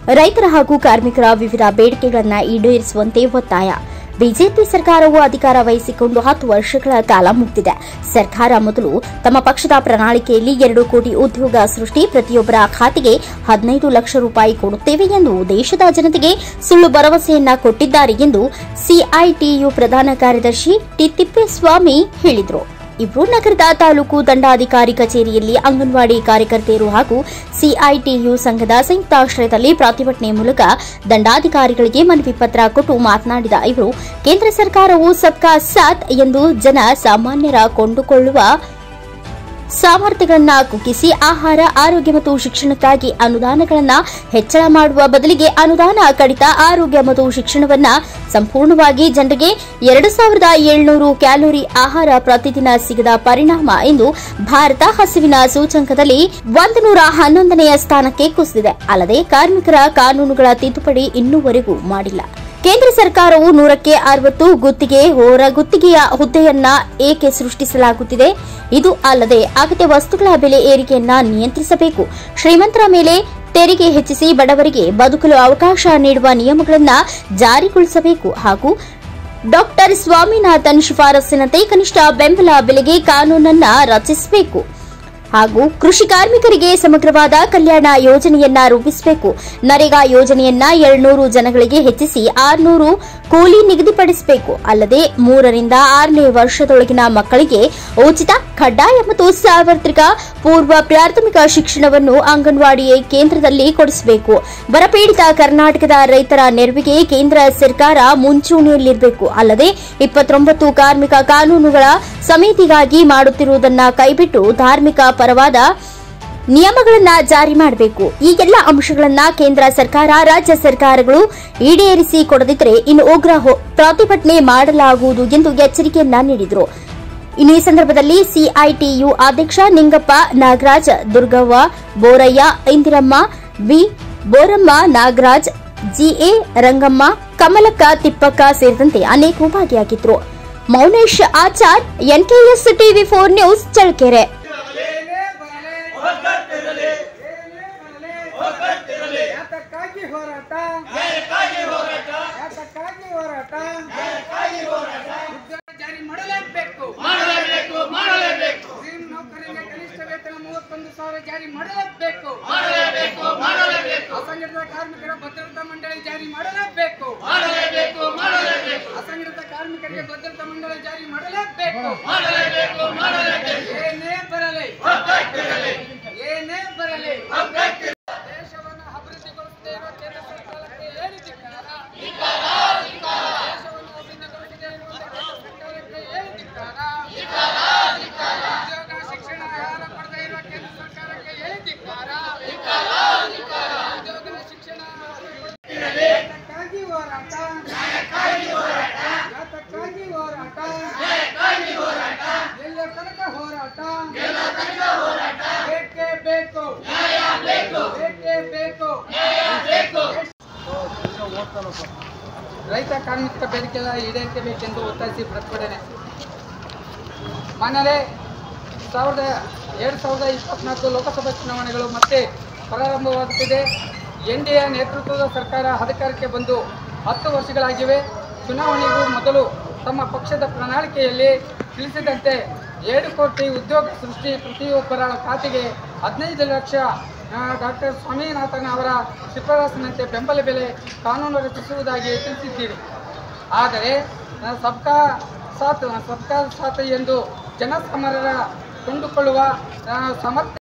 ರೈತರ ಹಾಗೂ ಕಾರ್ಮಿಕರ ವಿವಿಧ ಬೇಡಿಕೆಗಳನ್ನು ಈಡೇರಿಸುವಂತೆ ಒತ್ತಾಯ ಬಿಜೆಪಿ ಸರ್ಕಾರವು ಅಧಿಕಾರ ವಹಿಸಿಕೊಂಡು ಹತ್ತು ವರ್ಷಗಳ ಕಾಲ ಮುಗಿದಿದೆ ಸರ್ಕಾರ ಮೊದಲು ತಮ್ಮ ಪಕ್ಷದ ಪ್ರಣಾಳಿಕೆಯಲ್ಲಿ ಎರಡು ಕೋಟಿ ಉದ್ಯೋಗ ಸೃಷ್ಟಿ ಪ್ರತಿಯೊಬ್ಬರ ಖಾತೆಗೆ ಹದಿನೈದು ಲಕ್ಷ ರೂಪಾಯಿ ಕೊಡುತ್ತೇವೆ ಎಂದು ದೇಶದ ಜನತೆಗೆ ಸುಳ್ಳು ಭರವಸೆಯನ್ನ ಕೊಟ್ಟಿದ್ದಾರೆ ಎಂದು ಸಿಐಟಿಯು ಪ್ರಧಾನ ಕಾರ್ಯದರ್ಶಿ ಟಿ ತಿಪ್ಪೇಸ್ವಾಮಿ ಹೇಳಿದರು ಇಬ್ರು ನಗರದ ತಾಲೂಕು ದಂಡಾಧಿಕಾರಿ ಕಚೇರಿಯಲ್ಲಿ ಅಂಗನವಾಡಿ ಕಾರ್ಯಕರ್ತೆಯರು ಹಾಗೂ ಸಿಐಟಿಯು ಸಂಘದ ಸಂಯುಕ್ತಾಶ್ರಯದಲ್ಲಿ ಪ್ರತಿಭಟನೆ ಮೂಲಕ ದಂಡಾಧಿಕಾರಿಗಳಿಗೆ ಮನವಿ ಪತ್ರ ಕೊಟ್ಟು ಮಾತನಾಡಿದ ಇವರು ಕೇಂದ್ರ ಸರ್ಕಾರವು ಸಬ್ಕಾ ಸಾಥ್ ಎಂದು ಜನ ಸಾಮಾನ್ಯರ ಕೊಂಡುಕೊಳ್ಳುವ ಸಾಮರ್ಥ್ಯಗಳನ್ನ ಕುಗ್ಗಿಸಿ ಆಹಾರ ಆರೋಗ್ಯ ಮತ್ತು ಶಿಕ್ಷಣಕ್ಕಾಗಿ ಅನುದಾನಗಳನ್ನು ಹೆಚ್ಚಳ ಮಾಡುವ ಬದಲಿಗೆ ಅನುದಾನ ಕಡಿತ ಆರೋಗ್ಯ ಮತ್ತು ಶಿಕ್ಷಣವನ್ನ ಸಂಪೂರ್ಣವಾಗಿ ಜನರಿಗೆ ಎರಡು ಸಾವಿರದ ಏಳ್ನೂರು ಕ್ಯಾಲೋರಿ ಆಹಾರ ಪ್ರತಿದಿನ ಸಿಗದ ಪರಿಣಾಮ ಎಂದು ಭಾರತ ಹಸಿವಿನ ಸೂಚಂಕದಲ್ಲಿ ಒಂದು ನೂರ ಹನ್ನೊಂದನೆಯ ಸ್ಥಾನಕ್ಕೆ ಕುಸಿದಿದೆ ಅಲ್ಲದೆ ಕಾರ್ಮಿಕರ ಕಾನೂನುಗಳ ತಿದ್ದುಪಡಿ ಇನ್ನೂವರೆಗೂ ಮಾಡಿಲ್ಲ ಕೇಂದ್ರ ಸರ್ಕಾರವು ನೂರಕ್ಕೆ ಅರವತ್ತು ಗುತ್ತಿಗೆ ಹೊರ ಗುತ್ತಿಗೆಯ ಹುದ್ದೆಯನ್ನ ಏಕೆ ಸೃಷ್ಟಿಸಲಾಗುತ್ತಿದೆ ಇದು ಅಲ್ಲದೆ ಅಗತ್ಯ ವಸ್ತುಗಳ ಬೆಲೆ ಏರಿಕೆಯನ್ನ ನಿಯಂತ್ರಿಸಬೇಕು ಶ್ರೀಮಂತರ ಮೇಲೆ ತೆರಿಗೆ ಹೆಚ್ಚಿಸಿ ಬಡವರಿಗೆ ಬದುಕಲು ಅವಕಾಶ ನೀಡುವ ನಿಯಮಗಳನ್ನು ಜಾರಿಗೊಳಿಸಬೇಕು ಹಾಗೂ ಡಾಕ್ಟರ್ ಸ್ವಾಮಿನಾಥನ್ ಶಿಫಾರಸ್ಸಿನಂತೆ ಕನಿಷ್ಠ ಬೆಂಬಲ ಬೆಲೆಗೆ ಕಾನೂನನ್ನ ರಚಿಸಬೇಕು ಹಾಗೂ ಕೃಷಿ ಕಾರ್ಮಿಕರಿಗೆ ಸಮಗ್ರವಾದ ಕಲ್ಯಾಣ ಯೋಜನೆಯನ್ನ ರೂಪಿಸಬೇಕು ನರೇಗಾ ಯೋಜನೆಯನ್ನ ಏಳ್ನೂರು ಜನಗಳಿಗೆ ಹೆಚ್ಚಿಸಿ ಆರ್ನೂರು ಕೂಲಿ ನಿಗದಿಪಡಿಸಬೇಕು ಅಲ್ಲದೆ ಮೂರರಿಂದ ಆರನೇ ವರ್ಷದೊಳಗಿನ ಮಕ್ಕಳಿಗೆ ಉಚಿತ ಕಡ್ಡಾಯ ಮತ್ತು ಸಾರ್ವತ್ರಿಕ ಪೂರ್ವ ಪ್ರಾಥಮಿಕ ಶಿಕ್ಷಣವನ್ನು ಅಂಗನವಾಡಿ ಕೇಂದ್ರದಲ್ಲಿ ಕೊಡಿಸಬೇಕು ಬರಪೀಡಿತ ಕರ್ನಾಟಕದ ರೈತರ ನೆರವಿಗೆ ಕೇಂದ್ರ ಸರ್ಕಾರ ಮುಂಚೂಣಿಯಲ್ಲಿರಬೇಕು ಅಲ್ಲದೆ ಇಪ್ಪತ್ತೊಂಬತ್ತು ಕಾರ್ಮಿಕ ಕಾನೂನುಗಳ ಸಮಿತಿಗಾಗಿ ಮಾಡುತ್ತಿರುವುದನ್ನ ಕೈಬಿಟ್ಟು ಧಾರ್ಮಿಕ ಪರವಾದ ನಿಯಮಗಳನ್ನ ಜಾರಿ ಮಾಡಬೇಕು ಈ ಎಲ್ಲ ಅಂಶಗಳನ್ನ ಕೇಂದ್ರ ಸರ್ಕಾರ ರಾಜ್ಯ ಸರ್ಕಾರಗಳು ಈಡೇರಿಸಿ ಕೊಡದಿದ್ದರೆ ಇನ್ನು ಉಗ್ರ ಹೋ- ಪ್ರತಿಭಟನೆ ಮಾಡಲಾಗುವುದು ಎಂದು ಎಚ್ಚರಿಕೆಯನ್ನ ನೀಡಿದರು ಇನ್ನು ಈ ಸಂದರ್ಭದಲ್ಲಿ ಸಿಐಟಿಯು ಅಧ್ಯಕ್ಷ ನಿಂಗಪ್ಪ ನಾಗರಾಜ್ ದುರ್ಗವ್ವ ಬೋರಯ್ಯ ಇಂದಿರಮ್ಮ ವಿ ಬೋರಮ್ಮ ನಾಗರಾಜ್ ಜಿಎ ರಂಗಮ್ಮ ಕಮಲಕ್ಕ ತಿಪ್ಪಕ್ಕ ಸೇರಿದಂತೆ ಅನೇಕರು ಭಾಗಿಯಾಗಿದ್ದರು Mounesh Achar NKS TV four news Challakere ಯಾತಕ್ಕಾಗಿ ಹೋರಾಟ ಯಾತಕ್ಕಾಗಿ ಹೋರಾಟ ಉದ್ಯೋಗ ಜಾರಿ ಮಾಡಲೇಬೇಕು ಮಾಡಲೇಬೇಕು ಮಾಡಲೇಬೇಕು ಮುಸ್ಲಿಂ ನೌಕರರಿಗೆ ಕನಿಷ್ಠ ವೇತನ ಮೂವತ್ತೊಂದು ಸಾವಿರ ಜಾರಿ ಮಾಡಲೇಬೇಕು ಮಾಡಲೇಬೇಕು ಮಾಡಲೇಬೇಕು ಅಸಂಘಟಿತ ಕಾರ್ಮಿಕರ ಭದ್ರತಾ ಮಂಡಳಿ ಜಾರಿ ಮಾಡಲೇಬೇಕು ಮಾಡಲೇಬೇಕು ಮಾಡಲೇಬೇಕು ಅಸಂಘಟಿತ ಕಾರ್ಮಿಕರಿಗೆ ಭದ್ರತಾ ಮಂಡಳಿ ಜಾರಿ ಮಾಡಲೇಬೇಕು ಮಾಡಲೇಬೇಕು ಮಾಡಲೇಬೇಕು ಏನೇ ಬರಲಿ ಒಗ್ಗಟ್ಟಿರಲಿ ಏನೇ ಬರಲಿ ಒಗ್ಗಟ್ಟಿರಲಿ ದೇಶವನ್ನು ಅಭಿವೃದ್ಧಿಗೊಳಿಸದೇ ಇರುವ ಕೇಂದ್ರ ಸರ್ಕಾರಕ್ಕೆ ಹೇಳಿ ಧಿಕ್ಕಾರ. ದೇಶವನ್ನು ಅಭಿವೃದ್ಧಿಗೊಳಿಸದೇ ಇರುವ ಕೇಂದ್ರ ಸರ್ಕಾರಕ್ಕೆ ಹೇಳಿ ಧಿಕ್ಕಾರ. ಉದ್ಯೋಗ ಶಿಕ್ಷಣ ಆಹಾರ ಪಡೆದೇ ಇರುವ ಕೇಂದ್ರ ಸರ್ಕಾರಕ್ಕೆ ಹೇಳಿ ಧಿಕ್ಕಾರ. ಉದ್ಯೋಗ ಶಿಕ್ಷಣ ಯಾತಕ್ಕಾಗಿ ಹೋರಾಟ ಯಾತಕ್ಕಾಗಿ ಹೋರಾಟ ಎಲ್ಲ ತನಕ ಹೋರಾಟ ಬೇಕೇ ಬೇಕು ಬೇಕೇ ಬೇಕು ರೈತ ಕಾರ್ಮಿಕ ಬೇಡಿಕೆಗಳ ಈಡೇರಿಸಬೇಕೆಂದು ಒತ್ತಾಯಿಸಿ ಪ್ರತಿಭಟನೆ ಮಾನ್ಯರೇ ಸಾವಿರದ ಎರಡು ಸಾವಿರದ ಇಪ್ಪತ್ನಾಲ್ಕು ಲೋಕಸಭಾ ಚುನಾವಣೆಗಳು ಮತ್ತೆ ಪ್ರಾರಂಭವಾಗುತ್ತಿದೆ ಎನ್ ಡಿ ಎ ನೇತೃತ್ವದ ಸರ್ಕಾರ ಅಧಿಕಾರಕ್ಕೆ ಬಂದು ಹತ್ತು ವರ್ಷಗಳಾಗಿವೆ ಚುನಾವಣೆಗೂ ಮೊದಲು ತಮ್ಮ ಪಕ್ಷದ ಪ್ರಣಾಳಿಕೆಯಲ್ಲಿ ತಿಳಿಸಿದಂತೆ ಏಳು ಕೋಟಿ ಉದ್ಯೋಗ ಸೃಷ್ಟಿ ಪ್ರತಿಯೊಬ್ಬರ ಖಾತೆಗೆ ಹದಿನೈದು ಲಕ್ಷ ಡಾಕ್ಟರ್ ಸ್ವಾಮಿನಾಥನ್ ಅವರ ಶಿಫಾರಸಿನಂತೆ ಬೆಂಬಲ ಬೆಲೆ ಕಾನೂನು ರಚಿಸುವುದಾಗಿ ತಿಳಿಸಿದ್ದೀರಿ ಆದರೆ ಆ, ಸಬ್ಕಾ ಸಾಥ್ ಸಬ್ಕಾ ಸಾಥ್ ಎಂದು ಜನಸಾಮಾನ್ಯರ ಕೊಂಡುಕೊಳ್ಳುವ ಆ, ಸಮರ್ಥ